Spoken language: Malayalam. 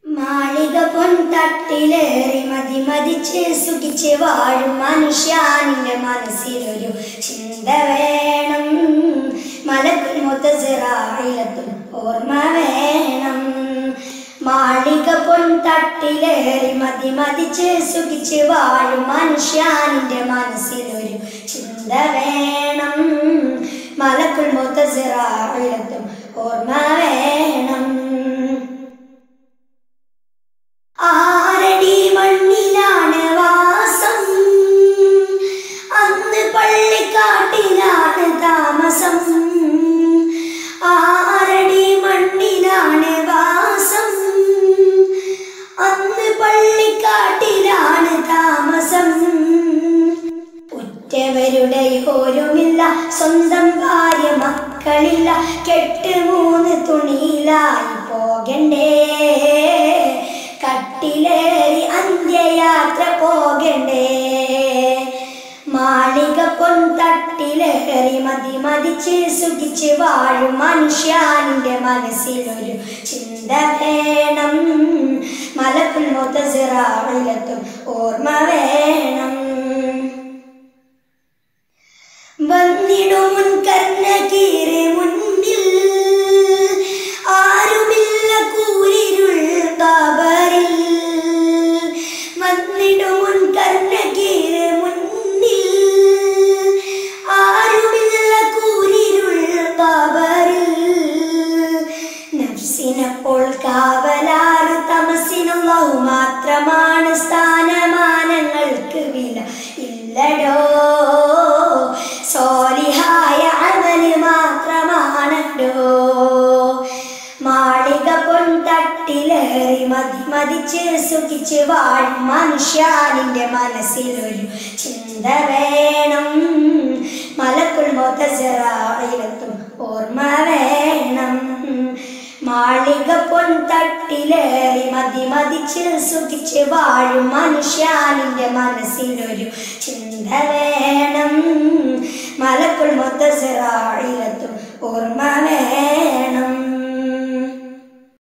മാളിക പൊൻതട്ടിലേറി മതി മതിച്ച് സുഖിച്ച് വാഴും മനുഷ്യാനിന്റെ മനസ്സിലൊരു ചിന്ത വേണം മലക്കുൽ മുത്തസിറായിലത്തും ഓർമ്മ വേണം മാളിക പൊൻതട്ടിലേറി മതി മതിച്ച് സുഖിച്ച് വാഴും മനുഷ്യാനിന്റെ മനസ്സിലൊരു ചിന്ത വേണം മലക്കുൽ മുത്തസിറായിലത്തും ഓർമ്മ വേണം ആരടി മണ്ണിലാണ് വാസം അന്ന് പള്ളിക്കാട്ടിലാണ് താമസം ആരടി മണ്ണിലാണ് വാസം അന്ന് പള്ളിക്കാട്ടിലാണ് താമസം ഉറ്റവരുടെ ഓരുമില്ല സ്വന്തം ഭാര്യ മക്കളില്ല കെട്ട് മൂന്ന് തുണിയിലായി പോകണ്ടേ കട്ടിലേറി അന്ത്യയാത്ര പോകണ്ടേ മാളിക പൊൻതട്ടിലേറി മതി മതിച്ച് സുഖിച്ച് വാഴും മനുഷ്യാനിന്റെ മനസ്സിലൊരു ചിന്ത വേണം മലക്കുൽ മുത്തസിറായിലെത്തും ഓർമ്മ വേണം വന്നിടും കർണകീരെ മുന്നിൽ ആരുമില്ല കൂരിരുൾ കബറിൽ വന്നിടും കർണകീരെ മുന്നിൽ ആരുമില്ല കൂരിരുൾ കബറിൽ നഫ്സിനപ്പോൾ കാവലാറ് തമസിനുള്ളവു മാത്രമാണ് സ്ഥാനമാനങ്ങൾക്ക് വില ഇല്ലടോ സോലിഹായ അവന് മാത്രമാണല്ലോ മാളിക പൊൻതട്ടിലേറി മതി മതിച്ച് സുഖിച്ച് വാഴും മനുഷ്യാനിന്റെ മനസ്സിലൊരു ചിന്ത വേണം മലക്കുൾ മൊത്തസിറായിലെത്തും ഓർമ്മ വേണം മാളിക പൊൻതട്ടിലേറി മതി മതിച്ച് സുഖിച്ച് വാഴും മനുഷ്യാനിന്റെ മനസ്സിലൊരു ചിന്ത വേണം മലക്കുൾ മൊത്തസിറായിലെത്തും ഓർമ്മ വേണം